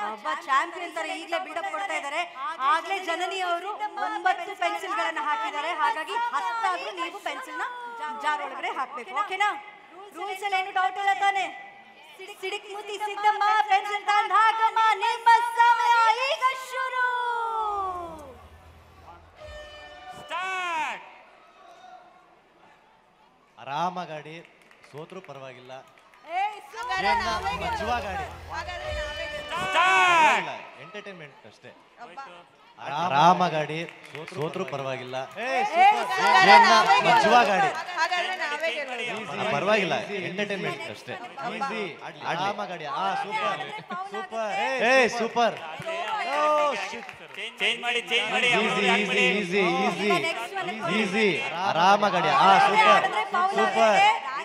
ಒಬ್ಬ ಚಾಂಪಿಯನ್ ತರ ಈಗಲೇ ಬಿಲ್ಡಪ್ ಕೊಡ್ತಾ ಇದ್ದಾರೆ ಆಗ್ಲೇ ಜನನಿ ಅವರು ಒಂಬತ್ತು ಪೆನ್ಸಿಲ್ ಗಳನ್ನ ಹಾಕಿದ್ದಾರೆ ಹಾಗಾಗಿ ಹತ್ತಾದ್ರೂ ನೀವು ಪೆನ್ಸಿಲ್ ನ ಜಾರ್ ಒಳಗಡೆ ಹಾಕ್ಬೇಕು ಓಕೆನಾ ರೂಲ್ಸ್ ಎಲ್ಲ ಏನು ಡೌಟ್ ಇಲ್ಲ ತಾನೆ ಸಿಡಿಕ್ ಮುತಿ ಸಿದ್ದಮ್ಮ ಪೆನ್ಸಿಲ್ ತಂದ್ ಹಾಕಮ್ಮ ನಿಮ್ಮ ಸಮಯ ಈಗ ಶುರು ಸ್ಟಾರ್ಟ್ ಆರಾಮ ಗಾಡಿ ಸೋತ್ರು ಪರವಾಗಿಲ್ಲ ಹಾಗಾದ್ರೆ ಏನ್ನ ನಾವೇ ಮಜ್ಜುವ ಗಾಡಿ ಹಾಗಾದ್ರೆ ನಾವೇ ಗೆಲ್ಲೋದು. ಸ್ಟಾರ್ಟ್ ಎಂಟರ್ಟೈನ್ಮೆಂಟ್ ಅಷ್ಟೇ ಅಬ್ಬಾ. ಆರಾಮ ಗಾಡಿ ಸೋತ್ರು ಪರವಾಗಿಲ್ಲ ಹಾಗಾದ್ರೆ ಏನ್ನ ನಾವೇ ಮಜ್ಜುವ ಗೆಲ್ಲೋದು. ಗಾಡಿ ಹಾಗಾದ್ರೆ ನಾವೇ ಗೆಲ್ಲೋದು. ಆ, ಪರವಾಗಿಲ್ಲ ಎಂಟರ್ಟೈನ್ಮೆಂಟ್ ಅಷ್ಟೇ ಈಸಿ ಆರಾಮ ಗಾಡಿ ಆ ಸೂಪರ್ ಸೂಪರ್ ಏ ಸೂಪರ್ ಚೇಂಜ್ ಮಾಡಿ ಚೇಂಜ್ ಮಾಡಿ ಈಸಿ ಈಸಿ ಈಸಿ ಈಸಿ ಈಗ next one ಈಸಿ ಆರಾಮ ಗಾಡಿ ಆ ಸೂಪರ್ ಸೂಪರ್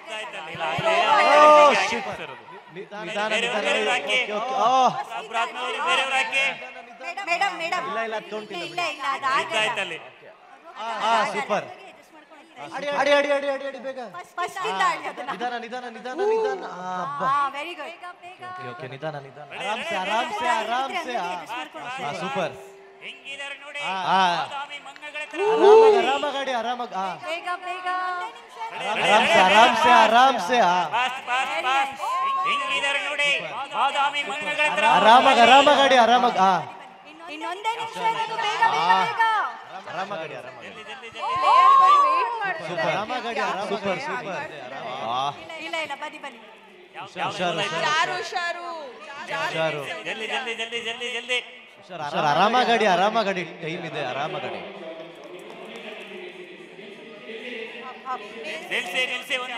ಓ ಸೂಪರ್ ನಿಧಾನ ನಿಧಾನ ಓಕೆ ಓಕೆ ಓ ಬೇರೆಯವ್ರು ಹಾಕಿ ಮೇಡಮ್ ಮೇಡಮ್ ಇಲ್ಲ ಇಲ್ಲ ತೊಗೊಂಡಿಲ್ಲ ಇಲ್ಲ ಇಲ್ಲ ಅದಾಗಲ್ಲ ಆಯ್ತಲ್ಲಿ ಆ ಸೂಪರ್ ಅಡಿ ಅಡಿ ಅಡಿ ಅಡಿ ಅಡಿ ಅಡಿ ಬೇಗ ಫಸ್ಟ್ ಇಂದ ಆಡಿ ಅದನ್ನ ನಿಧಾನ ನಿಧಾನ ನಿಧಾನ ನಿಧಾನ ಆ, ಅಬ್ಬಾ ಹಾ ವೆರಿ ಗುಡ್ ಓಕೆ ಓಕೆ ನಿಧಾನ ನಿಧಾನ ಆರಾಮ್ ಸೆ ಆರಾಮ್ ಸೆ ಆರಾಮ್ ಸೆ ಆ ಸೂಪರ್ ಹೆಂಗಿದಾರೆ ನೋಡಿ ಆ ಬಾದಾಮಿ ಮಂಗಗಳ ತರ ಆರಾಮಾಗಿ ಆರಾಮಾಗಿ ಗಾಡಿ ಆರಾಮಾಗಿ ಆ ಬೇಗ ಬೇಗ ಆರಾಮ್ ಸೆ ಆರಾಮ್ ಸೆ ಆರಾಮ್ ಸೆ ಆ ಫಾಸ್ಟ್ ಫಾಸ್ಟ್ ಫಾಸ್ಟ್ ಹೆಂಗಿದಾರೆ ನೋಡಿ ಬಾದಾಮಿ ಮಂಗಗಳ ತರ ಆರಾಮಾಗಿ ಆರಾಮಾಗಿ ಗಾಡಿ ಆರಾಮಾಗಿ ಆ ಇನ್ನೊಂದೇ ನಿಮಿಷ ಇರೋದು ಬೇಗ ಬೇಗ ಬೇಗ ಆರಾಮಾಗಿ ಗಾಡಿ ಆರಾಮಾಗಿ wait ಮಾಡ್ತಿದ್ದಾರೆ. ಸೂಪರ್ ಆರಾಮಾಗಿ ಗಾಡಿ ಆರಾಮ್ ಸೂಪರ್ ಸೂಪರ್ ಆ ಇಲ್ಲ ಇಲ್ಲ ಬನ್ನಿ ಬನ್ನಿ ಹುಷಾರು ಹುಷಾರು ಯಾರು ಹುಷಾರು ಹುಷಾರು ಜಲ್ದಿ ಜಲ್ದಿ ಜಲ್ದಿ ಜಲ್ದಿ ಜಲ್ದಿ ಹುಷಾರು ಆರಾಮಾಗಿ ಗಾಡಿ ಆರಾಮಾಗಿ ಗಾಡಿ ಟೈಮ್ ಇದೆ ಆರಾಮಾಗಿ ಗಾಡಿ ನಿಲ್ಸಿ ನಿಲ್ಸಿ ಒಂದು